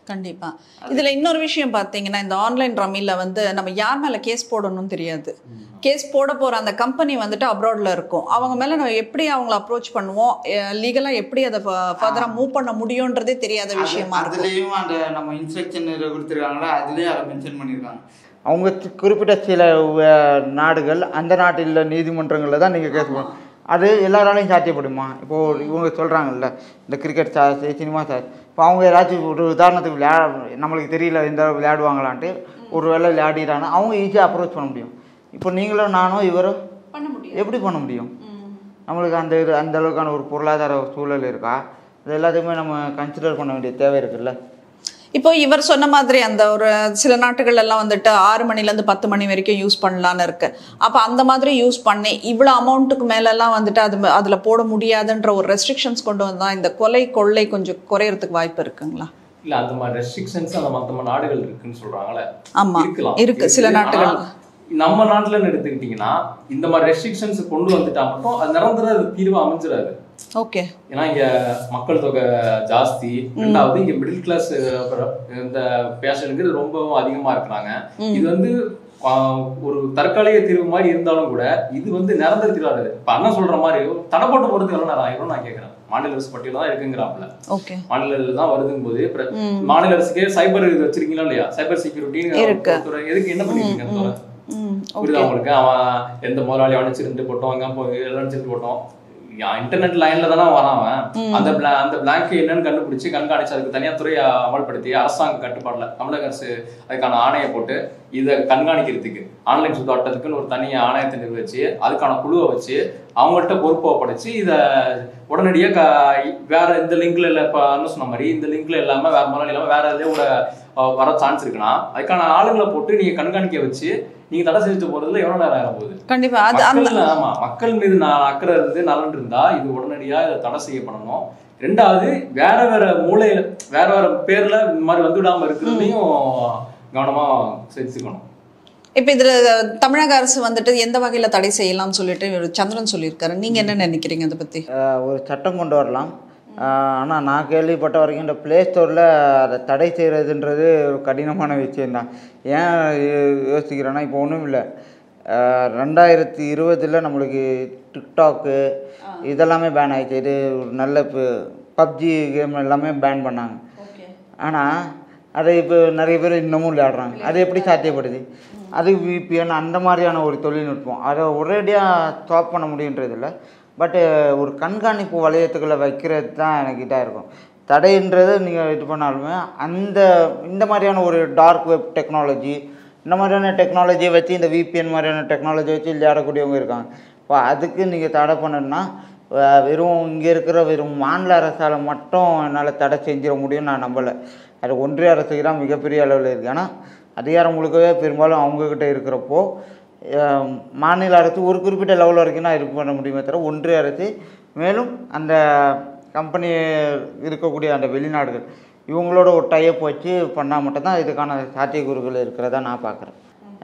கண்டிப்பா இதுல இன்னொரு விஷயம் பார்த்தீங்கன்னா இந்த ஆன்லைன் ரம்மில வந்து நம்ம யார் மேல கேஸ் போடணும்னு தெரியாது கேஸ் போட போற அந்த கம்பெனி வந்துட்டு அப்ராட்ல இருக்கும் அவங்க மேல நம்ம எப்படி அவங்கள அப்ரோச் பண்ணுவோம் லீகலா எப்படி அதை ஃபர்தரா மூவ் பண்ண முடியும்ன்றதே தெரியாத விஷயமா இருக்கும் அதுலேயும் அந்த நம்ம இன்ஸ்ட்ரக்ஷன் கொடுத்துருக்காங்களா அதுலேயும் அதை மென்ஷன் பண்ணியிருக்காங்க அவங்க சி- குறிப்பிட்ட சில அஹ், நாடுகள் அந்த நாட்டில் நீதிமன்றங்களில் தான் நீங்கள் கேஸ் போடணும் அது எல்லாராலையும் சாத்தியப்படுமா இப்போது இவங்க சொல்கிறாங்கல்ல இந்த கிரிக்கெட் சார்ஸ் சினிமா சார்ஸ் இப்போ அவங்க ஏதாச்சும் ஒரு உதாரணத்துக்கு விளையா நம்மளுக்கு தெரியல இந்த விளையாடுவாங்களான்ட்டு ஒரு வேளை விளையாடிட்டாங்கன்னா அவங்க ஈஸியாக அப்ரோச் பண்ண முடியும் இப்போ நீங்களும் நானும் இவரும் பண்ண முடியும் எப்படி பண்ண முடியும் நம்மளுக்கு அந்த இது அந்த அளவுக்கான ஒரு பொருளாதார சூழல் இருக்கா இது எல்லாத்தையுமே நம்ம கன்சிடர் பண்ண வேண்டிய தேவை இருக்குல்ல இப்போ இவர் சொன்ன மாதிரி அந்த ஒரு சில நாட்டுகள் எல்லாம் வந்துட்டு ஆறு மணிலேருந்து பத்து மணி வரைக்கும் யூஸ் பண்ணலான்னு இருக்கு அப்போ அந்த மாதிரி யூஸ் பண்ணி இவ்வளோ அமௌண்ட்டுக்கு மேலெல்லாம் வந்துட்டு அது அதில் போட முடியாதுன்ற ஒரு ரெஸ்ட்ரிக்ஷன்ஸ் கொண்டு வந்தா இந்த கொலை கொள்ளை கொஞ்சம் குறையறதுக்கு வாய்ப்பு இருக்குங்களா இல்ல அந்த மாதிரி ரெஸ்ட்ரிக்ஷன்ஸ் அந்த மத்த நாடுகள் இருக்குன்னு சொல்றாங்களே ஆமா இருக்கலாம் இருக்கு சில இருக்கு. நாட்டுகள் ஆனா, நம்ம நாட்டுல எடுத்துக்கிட்டீங்கன்னா இந்த மாதிரி ரெஸ்ட்ரிக்ஷன்ஸ் கொண்டு வந்துட்டா மட்டும் அது நிரந்தர தீர்வு அமைஞ்சிடாது ஓகே ஏன்னா இங்க மக்கள் தொகை ஜாஸ்தி ரெண்டாவது இங்க மிடில் கிளாஸ் இந்த பேஷனுக்கு ரொம்பவும் அதிகமா இருக்கிறாங்க இது வந்து ஆஹ், ஒரு தற்காலிக தீர்வு மாதிரி இருந்தாலும் கூட இது வந்து நிரந்தர தீர்வாது இப்ப அண்ணன் சொல்ற மாதிரி தடை போட்டு போறதுக்கு எவ்வளவு நேரம் ஆயிரும் நான் கேட்கறேன் மாநில அரசு பட்டியல தான் இருக்குங்கிறாப்புல ஓகே மாநில அரசு தான் வருதுங்க போது மாநில அரசுக்கே சைபர் இது வச்சிருக்கீங்களா இல்லையா சைபர் செக்யூரிட்டின்னு இருக்கு. எதுக்கு என்ன பண்ணிருக்கீங்க அந்த துறை? ம் புரியுதா உங்களுக்கு அவன் எந்த முதலாளி அனுப்பிச்சிருந்து போட்டோம் எங்க போய் எல்லாம் அனுப்பிச்சிருந்து போட்டோம் இன்டர்நெட் லைன்ல தானே வரான் அவன் அந்த bla- அந்த பிளாங்க் என்னன்னு கண்டுபிடிச்சு கண்காணிச்சு அதுக்கு தனியா துறையை அமல்படுத்தி அரசாங்க கட்டுப்பாடுல தமிழக அரசு அதுக்கான ஆணையை போட்டு இதை கண்காணிக்கிறதுக்கு ஆன்லைன் சுத்தாட்டத்துக்குன்னு ஒரு தனி ஆணையத்தை நிர்வகிச்சு அதுக்கான குழுவை வச்சு அவங்கள்ட்ட பொறுப்பை ஒப்படைச்சு இதை உடனடியாக க வேற இந்த லிங்க்ல இல்லை இப்போ அண்ணன் சொன்ன மாதிரி இந்த லிங்க்ல இல்லாம வேற முதலாளி இல்லாம வேற எதுலயும் கூட அஹ், வர சான்ஸ் இருக்குன்னா அதுக்கான ஆளுங்களை போட்டு நீங்க கண்காணிக்க வச்சு நீங்க தடை செஞ்சுட்டு போறதுல எவ்வளவு நேரம் ஆக போகுது கண்டிப்பா அது அந்த மக்கள் ஆமா மக்கள் மீது நான் அக்கறை இருந்து நலன் இருந்தா இது உடனடியா இதை தடை செய்யப்படணும் ரெண்டாவது வேற வேற மூலையில வேற வேற பேர்ல இந்த மாதிரி வந்துவிடாம இருக்கிறதையும் கவனமா செஞ்சுக்கணும் இப்போ இதுல தமிழக அரசு வந்துட்டு எந்த வகையில தடை செய்யலாம்னு சொல்லிட்டு இவரு சந்திரன் சொல்லியிருக்காரு நீங்க என்ன நினைக்கிறீங்க அதை பத்தி ஆஹ் ஒரு சட்டம் கொண்டு வரலாம் ஆனால் நான் கேள்விப்பட்ட வரைக்கும் இந்த ப்ளே ஸ்டோரில் அதை தடை செய்கிறதுன்றது ஒரு கடினமான விஷயந்தான் ஏன் யோ- யோசிக்கிறேன்னா இப்போ ஒன்றும் இல்லை ரெண்டாயிரத்தி இருபதில் நம்மளுக்கு டிக்டாக்கு இதெல்லாமே பேன் ஆயிடுச்சு இது ஒரு நல்ல இப்போ பப்ஜி கேம் எல்லாமே பேன் பண்ணாங்க ஆனால் அதை இப்போ நிறைய பேர் இன்னமும் விளையாடுறாங்க அது எப்படி சாத்தியப்படுது அது விபிஎன் அந்த மாதிரியான ஒரு தொழில்நுட்பம் அதை ஒரேடியாக ஸ்டாப் பண்ண முடியுன்றதில்ல பட்டு ஒரு கண்காணிப்பு வளையத்துக்குள்ளே வைக்கிறது தான் எனக்கு இதாக இருக்கும் தடைன்றது நீங்கள் இது பண்ணாலுமே அந்த இந்த மாதிரியான ஒரு டார்க் வெப் டெக்னாலஜி இந்த மாதிரியான டெக்னாலஜியை வச்சு இந்த விபிஎன் மாதிரியான டெக்னாலஜி வச்சு விளையாடக்கூடியவங்க இருக்காங்க இப்போ அதுக்கு நீங்கள் தடை பண்ணணும்னா அஹ் வெறும் இங்கே இருக்கிற வெறும் மாநில அரசால் மட்டும் என்னால் தடை செஞ்சிட முடியும்னு நான் நம்பலை அது ஒன்றிய அரசுக்கு தான் மிகப்பெரிய அளவில் இருக்குது ஏன்னா அதிகாரம் முழுக்கவே பெரும்பாலும் அவங்கக்கிட்ட இருக்கிறப்போ அஹ் மாநில அரசு ஒரு குறிப்பிட்ட லெவல் வரைக்கும் தான் இது பண்ண முடியுமே தவிர ஒன்றிய அரசு மேலும் அந்த கம்பெனி இருக்கக்கூடிய அந்த வெளிநாடுகள் இவங்களோட ஒரு டைப் வச்சு பண்ணால் மட்டும்தான் இதுக்கான சாத்தியக்கூறுகள் இருக்கிறதா நான் பார்க்குறேன்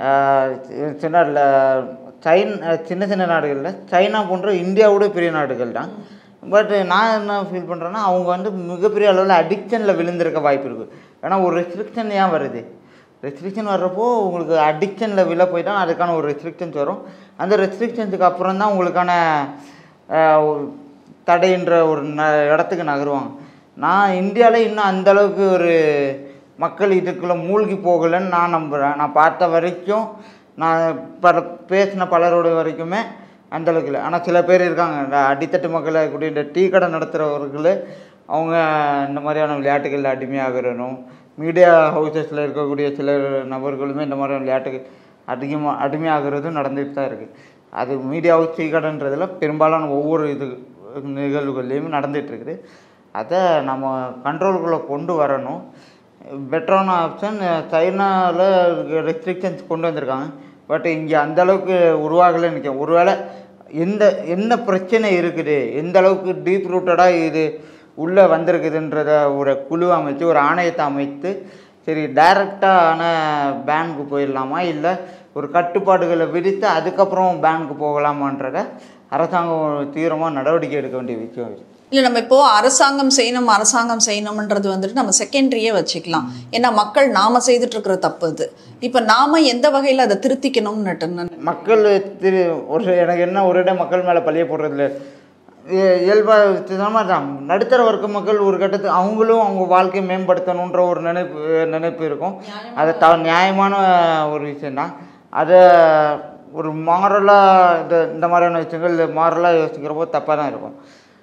சின்ன ல- சைன சின்ன சின்ன நாடுகளில் சைனா போன்ற இந்தியாவோட பெரிய நாடுகள் தான் பட் நான் என்ன ஃபீல் பண்ணுறேன்னா அவங்க வந்து மிகப்பெரிய அளவில் அடிக்ஷனில் விழுந்திருக்க வாய்ப்பு இருக்குது ஏன்னா ஒரு ரெஸ்ட்ரிக்ஷன் ஏன் வருது ரெஸ்ட்ரிக்ஷன் வர்றப்போ உங்களுக்கு அடிக்ஷனில் விழ போயிட்டா அதுக்கான ஒரு ரெஸ்ட்ரிக்ஷன்ஸ் வரும் அந்த ரெஸ்ட்ரிக்ஷன்ஸுக்கு அப்புறம் தான் உங்களுக்கான ஆஹ், ஒரு தடைன்ற ஒரு ந இடத்துக்கு நகருவாங்க நான் இந்தியாவில் இன்னும் அந்த அளவுக்கு ஒரு மக்கள் இதுக்குள்ளே மூழ்கி போகலைன்னு நான் நம்புகிறேன் நான் பார்த்த வரைக்கும் நான் பல பேசின பலரோட வரைக்குமே அந்த அளவுக்கு இல்லை ஆனால் சில பேர் இருக்காங்க இந்த அடித்தட்டு மக்களை கூடிய இந்த டீ கடை நடத்துகிறவர்கள் அவங்க இந்த மாதிரியான விளையாட்டுகளில் அடிமையாகிறனும் மீடியா ஹவுசஸில் இருக்கக்கூடிய சில நபர்களுமே இந்த மாதிரியான விளையாட்டுகள் அதிகமாக அடிமையாகிறதும் நடந்துட்டு தான் இருக்குது அது மீடியா ஹவுஸ் டீ கடைன்றதுல பெரும்பாலான ஒவ்வொரு இது நிகழ்வுகள்லையும் நடந்துட்டு இருக்குது அதை நம்ம கண்ட்ரோலுக்குள்ளே கொண்டு வரணும் பெட்டரான ஆப்ஷன் சைனாவில் ரெஸ்ட்ரிக்ஷன்ஸ் கொண்டு வந்திருக்காங்க பட் இங்கே அந்த அளவுக்கு உருவாகலைன்னு நினைக்கிறேன் ஒருவேளை எந்த என்ன பிரச்சனை இருக்குது எந்த அளவுக்கு டீப் ரூட்டடாக இது உள்ளே வந்திருக்குதுன்றத ஒரு குழு அமைத்து ஒரு ஆணையத்தை அமைத்து சரி டைரெக்டான பேனுக்கு போயிடலாமா இல்லை ஒரு கட்டுப்பாடுகளை விதித்து அதுக்கப்புறம் பேனுக்கு போகலாமான்றத அரசாங்கம் தீவிரமாக நடவடிக்கை எடுக்க வேண்டிய விஷயம் இது இல்லை நம்ம இப்போ அரசாங்கம் செய்யணும் அரசாங்கம் செய்யணும்ன்றது வந்துட்டு நம்ம செகண்டரியே வச்சுக்கலாம் ஏன்னா மக்கள் நாம செய்துட்டு இருக்கிற தப்பு இது இப்போ நாம எந்த வகையில் அதை திருத்திக்கணும்னுட்டு நான் மக்கள் திரு ஒரு எனக்கு என்ன ஒரு இடம் மக்கள் மேலே பழிய போடுறதில்ல இயல்பாக தான் நடுத்தர வர்க்க மக்கள் ஒரு கட்டத்துக்கு அவங்களும் அவங்க வாழ்க்கையை மேம்படுத்தணுன்ற ஒரு நினைப்பு நினைப்பு இருக்கும் அது த நியாயமான ஒரு விஷயந்தான் அதை ஒரு மாரலாக இந்த இந்த மாதிரியான விஷயங்கள் மாரலாக யோசிக்கிறப்போ தப்பாக தான் இருக்கும்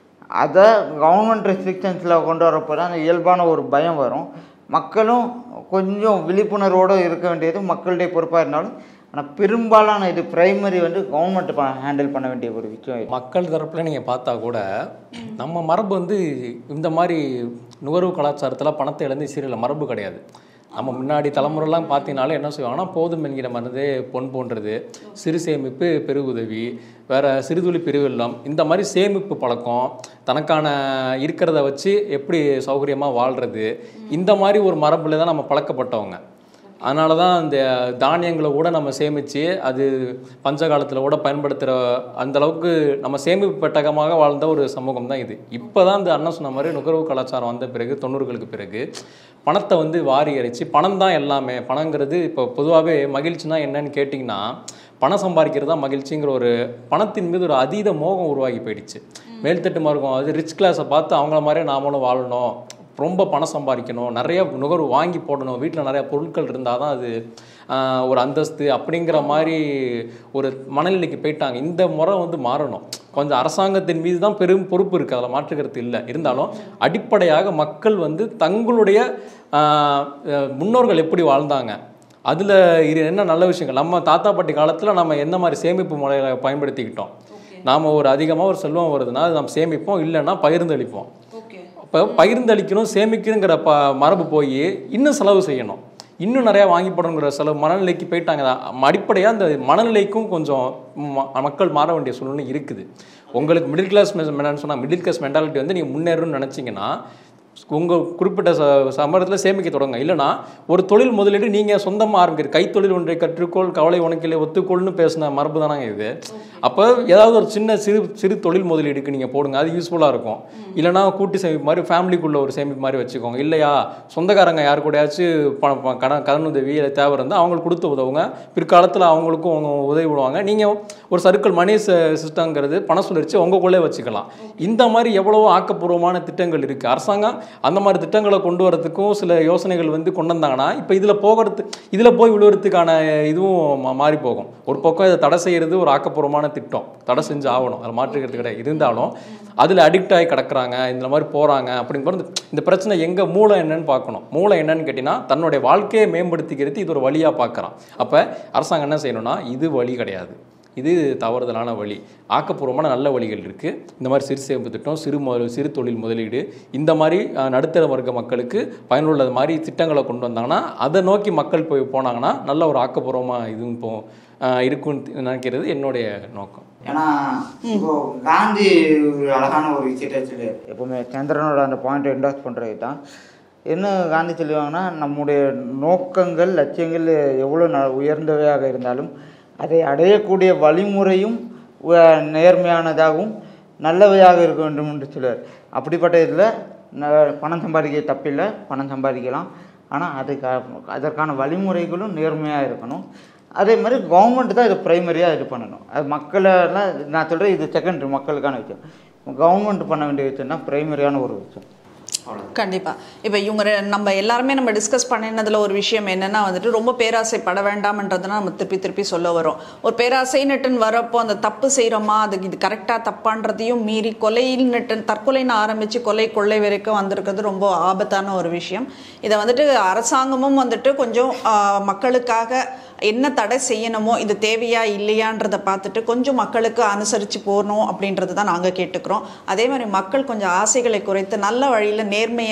அதை கவர்மெண்ட் ரெஸ்ட்ரிக்ஷன்ஸில் கொண்டு வரப்போ தான் அந்த இயல்பான ஒரு பயம் வரும் மக்களும் கொஞ்சம் விழிப்புணர்வோடு இருக்க வேண்டியது மக்களுடைய பொறுப்பாக இருந்தாலும் ஆனால் பெரும்பாலான இது பிரைமரி வந்து கவர்மெண்ட் ஹேண்டில் பண்ண வேண்டிய ஒரு விஷயம் இது. மக்கள் தரப்புல நீங்கள் பார்த்தா கூட நம்ம மரபு வந்து இந்த மாதிரி நுகர்வு கலாச்சாரத்தில் பணத்தை இழந்து சீரியல் மரபு கிடையாது நம்ம முன்னாடி தலைமுறைலாம் பார்த்தீங்கனாலே என்ன செய்வாங்கன்னா போதும் என்கிற மருந்து பொன் போன்றது சிறு சேமிப்பு பெருவுதவி வேற சிறுதுளி பெருவெல்லம் இந்த மாதிரி சேமிப்பு பழக்கம் தனக்கான இருக்கிறத வச்சு எப்படி சௌகரியமாக வாழ்கிறது இந்த மாதிரி ஒரு மரபுல தான் நம்ம பழக்கப்பட்டவங்க அதனால தான் அந்த தானியங்களை கூட நம்ம சேமித்து அது பஞ்ச காலத்தில் கூட பயன்படுத்துகிற அந்த அளவுக்கு நம்ம சேமிப்பு பெட்டகமாக வாழ்ந்த ஒரு சமூகம் தான் இது இப்போ தான் இந்த அண்ணன் சொன்ன மாதிரி நுகர்வு கலாச்சாரம் வந்த பிறகு தொண்ணூறுகளுக்கு பிறகு பணத்தை வந்து வாரி இறைச்சி பணம் தான் எல்லாமே பணங்கிறது இப்போ பொதுவாகவே மகிழ்ச்சினா என்னன்னு கேட்டிங்கன்னா பணம் சம்பாதிக்கிறது தான் மகிழ்ச்சிங்கிற ஒரு பணத்தின் மீது ஒரு அதீத மோகம் உருவாகி போயிடுச்சு மேல்தட்டு மார்க்கம் அது ரிச் கிளாஸை பார்த்து அவங்கள மாதிரியே நாமளும் வாழணும் ரொம்ப பணம் சம்பாதிக்கணும் நிறைய நுகர்வு வாங்கி போடணும் வீட்டில் நிறைய பொருட்கள் இருந்தால் தான் அது ஆஹ், ஒரு அந்தஸ்து அப்படிங்கிற மாதிரி ஒரு மனநிலைக்கு போயிட்டாங்க இந்த முறை வந்து மாறணும் கொஞ்சம் அரசாங்கத்தின் மீது தான் பெரும் பொறுப்பு இருக்குது அதில் மாற்றுக்கிறது இல்லை இருந்தாலும் அடிப்படையாக மக்கள் வந்து தங்களுடைய ஆஹ், அஹ், முன்னோர்கள் எப்படி வாழ்ந்தாங்க அதில் இது என்ன நல்ல விஷயங்கள் நம்ம தாத்தா பாட்டி காலத்தில் நம்ம என்ன மாதிரி சேமிப்பு முறைகளை பயன்படுத்திக்கிட்டோம் நாம் ஒரு அதிகமாக ஒரு செல்வம் வருதுன்னா அது நம்ம சேமிப்போம் இல்லைன்னா பகிர்ந்தளிப்போம் ஓகே இப்போ பகிர்ந்தளிக்கணும் சேமிக்கணுங்கிற ப மரபு போய் இன்னும் செலவு செய்யணும் இன்னும் நிறையா வாங்கி போடணுங்கிற செலவு மனநிலைக்கு போயிட்டாங்க அடிப்படையாக அந்த மனநிலைக்கும் கொஞ்சம் ம- மக்கள் மாற வேண்டிய சூழ்நிலை இருக்குது உங்களுக்கு மிடில் கிளாஸ் மென்டான்னு சொன்னால் மிடில் கிளாஸ் மென்டாலிட்டி வந்து நீங்கள் முன்னேறணும்னு நினச்சிங்கன்னா உங்கள் குறிப்பிட்ட ச சம்பளத்தில் சேமிக்க தொடங்க இல்லைனா ஒரு தொழில் முதலீடு நீங்கள் சொந்தமாக ஆரம்பிக்கிற கைத்தொழில் ஒன்றை கற்றுக்கொள் கவலை உனக்கில்லை ஒத்துக்கொள்னு பேசின மரபு தானாங்க இது அப்போ ஏதாவது ஒரு சின்ன சிறு சிறு தொழில் முதலீடுக்கு நீங்கள் போடுங்க அது யூஸ்ஃபுல்லாக இருக்கும் இல்லைனா கூட்டு சேமிப்பு மாதிரி ஃபேமிலிக்குள்ள ஒரு சேமிப்பு மாதிரி வச்சுக்கோங்க இல்லையா சொந்தக்காரங்க யார் கூடயாச்சும் ப ப- கடன் கடனுதவி இல்லை தேவை இருந்தால் அவங்களுக்கு கொடுத்து உதவுங்க பிற்காலத்தில் அவங்களுக்கும் அவங்க உதவி விடுவாங்க நீங்கள் ஒரு சர்க்கிள் மணி சிஸ்டங்கிறது பண சுழற்சி உங்களுக்குள்ளே வச்சுக்கலாம் இந்த மாதிரி எவ்வளவோ ஆக்கப்பூர்வமான திட்டங்கள் இருக்குது அரசாங்கம் அந்த மாதிரி திட்டங்களை கொண்டு வரதுக்கும் சில யோசனைகள் வந்து கொண்டு வந்தாங்கன்னா இப்போ இதில் போகிறது இதில் போய் விழுவதுக்கான இதுவும் மா- மாறி போகும் ஒரு பக்கம் இதை தடை செய்கிறது ஒரு ஆக்கப்பூர்வமான திட்டம் தடை செஞ்சு ஆகணும் அதில் மாற்றுக்கிறது கிடையாது இருந்தாலும் அதில் அடிக்ட் ஆகி கிடக்குறாங்க இந்த மாதிரி போகிறாங்க அப்படிங்கும்போது இந்த பிரச்சனை எங்கே மூளை என்னன்னு பார்க்கணும் மூளை என்னன்னு கேட்டிங்கன்னா தன்னுடைய வாழ்க்கையை மேம்படுத்திக்கிறது இது ஒரு வழியாக பார்க்குறான் அப்போ அரசாங்கம் என்ன செய்யணும்னா இது வழி கிடையாது இது தவறுதலான வழி ஆக்கப்பூர்வமான நல்ல வழிகள் இருக்குது இந்த மாதிரி சிறு சேமிப்பு திட்டம் சிறு முதல் சிறு தொழில் முதலீடு இந்த மாதிரி அஹ், நடுத்தர வர்க்க மக்களுக்கு பயனுள்ளது மாதிரி திட்டங்களை கொண்டு வந்தாங்கன்னா அதை நோக்கி மக்கள் போய் போனாங்கன்னா நல்ல ஒரு ஆக்கப்பூர்வமாக இதுவும் இப்போ அஹ், இருக்கும்னு நினைக்கிறது என்னுடைய நோக்கம் ஏன்னா இப்போ காந்தி ஒரு அழகான ஒரு விஷயத்தை சொல்லி எப்பவுமே சந்திரனோட அந்த பாயிண்ட் என்டாஸ் பண்ணுறது தான் என்ன காந்தி சொல்லுவாங்கன்னா நம்முடைய நோக்கங்கள் லட்சியங்கள் எவ்வளோ ந உயர்ந்தவையாக இருந்தாலும் அதை அடையக்கூடிய வழிமுறையும் உ- நேர்மையானதாகவும் நல்லவையாக இருக்க வேண்டும் என்று சொல்லுவார் அப்படிப்பட்ட இதில் ந- பணம் சம்பாதிக்க தப்பில்லை பணம் சம்பாதிக்கலாம் ஆனால் அதுக்கு அதற்கான வழிமுறைகளும் நேர்மையாக இருக்கணும் அதே மாதிரி கவர்மெண்ட் தான் இது ப்ரைமரியாக இது பண்ணணும் அது மக்களெல்லாம் நான் சொல்கிறேன் இது செகண்டரி மக்களுக்கான விஷயம் கவர்மெண்ட் பண்ண வேண்டிய விஷயம் தான் ப்ரைமரியான ஒரு விஷயம் அவ்வளோ கண்டிப்பா இப்போ இவங்க ரெ- நம்ம எல்லாருமே நம்ம டிஸ்கஸ் பண்ணினதுல ஒரு விஷயம் என்னன்னா வந்துட்டு ரொம்ப பேராசைப்பட வேண்டாம்ன்றதுனா நம்ம திருப்பி திருப்பி சொல்ல வரோம் ஒரு பேராசை நட்டுன்னு வரப்போ அந்த தப்பு செய்கிறோமா அதுக்கு இது கரெக்டாக தப்பான்றதையும் மீறி கொலையில் நட்டு தற்கொலைன்னு ஆரம்பித்து கொலை கொள்ளை வரைக்கும் வந்திருக்கிறது ரொம்ப ஆபத்தான ஒரு விஷயம் இதை வந்துட்டு அரசாங்கமும் வந்துட்டு கொஞ்சம் ஆஹ், மக்களுக்காக என்ன தடை செய்யணுமோ இது தேவையா இல்லையான்றதை பார்த்துட்டு கொஞ்சம் மக்களுக்கு அனுசரித்து போகணும் அப்படின்றது தான் நாங்கள் கேட்டுக்கிறோம் அதே மாதிரி மக்கள் கொஞ்சம் ஆசைகளை குறைத்து நல்ல வழியில்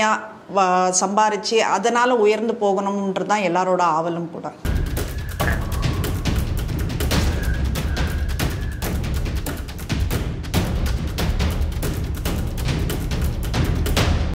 நேர்மையாக சம்பாரித்து அதனால் உயர்ந்து போகணுன்றது தான் எல்லாரோட ஆவலும் கூட